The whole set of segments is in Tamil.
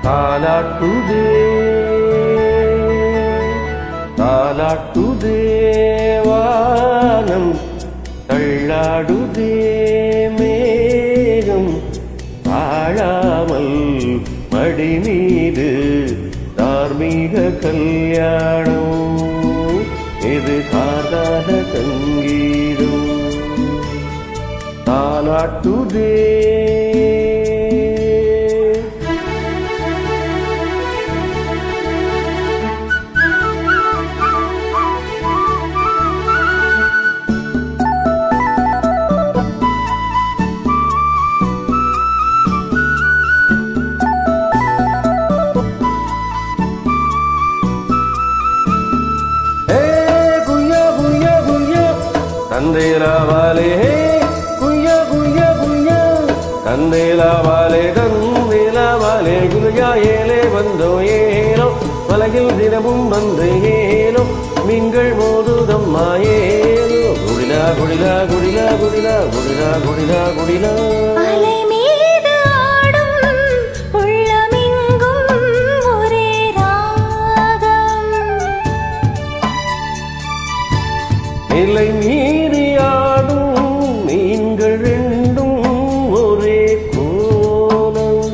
தாலாட்டுதே தாலாட்டுதே வானம் தள்ளாடுதே மேகம் தாழாமல் மடி மீது தார்மீக கல்யாணம் இது காதான சங்கீதம் தாலாட்டுதே ஏ குய்யா குய்யா குய்யா தந்தேலாவாலே குய்யா குய்யா குய்யா தந்தேலாவாலே தந்தேலாவாலே குய்யா ஏலே வந்தோ ஏனோ பலகில் தினமும் வந்து ஏனோ நீங்கள் மோதுதம்மா ஏனோ குடிலா குடிலா குடிலா குடிலா குடிலா குடிலா குடிலா அலை மீது ஆடும் உள்ளமெங்கும் ஒரே ராகம் நிலை மீறியாடும் மீன்கள் ரெண்டும் ஒரே கோலம்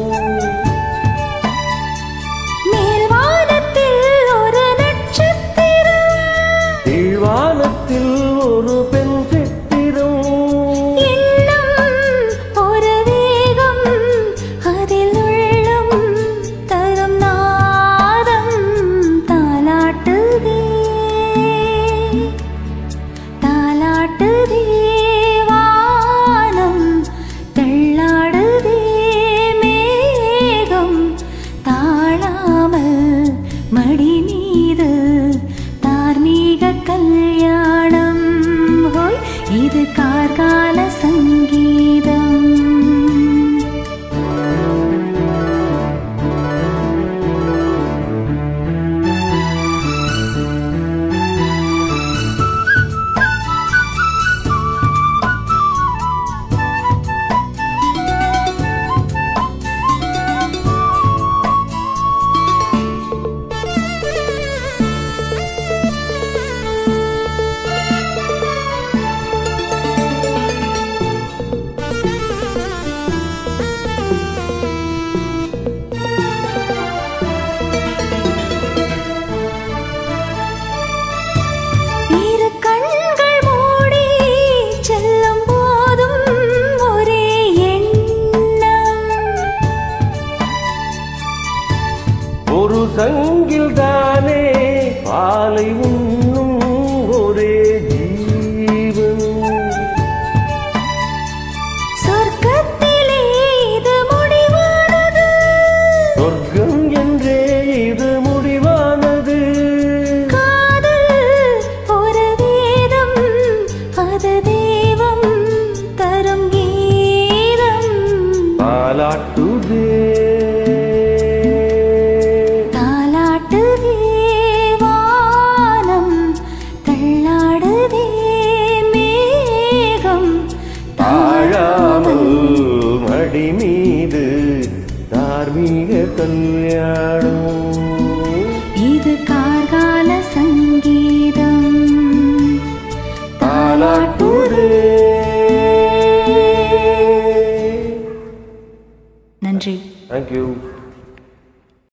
மேல்வானத்தில் ஒரு நட்சத்திரம் கீழ்வானத்தில் ஒரு பெண் சித்திரம் எண்ணம் ஒரு வேகம் அதில் உள்ளம் தரும் நாதம் தாலாட்டுதே தாலாட்டுதே வானம் தள்ளாடுதே மேகம் தாழாமல் மடி மீது தார்மீக கல்யாணம் ஹோய் இது கார்கால சங்கீதம் இரு கண்கள் மூடி செல்லும் போதும் ஒரே எண்ணம் ஒரு சங்கில் தானே பாலை உண்ணும் ஒரே ஜீவன் சொர்க்கத்திலே இது முடிவானது சொர்க்கம் என்றே இது முடிவானது காதல் ஒரு வேதம் அது தெய்வம் தரும் கீதம் பாலாட்டுதே தாலாட்டுதே வானம் தள்ளாடுதே மேகம் தாழாமல் மடி மீது தார்மீக கல்யாணம் இது கார்கால சங்கீதம் தாலாட்டுதே நன்றி தேங்க்யூ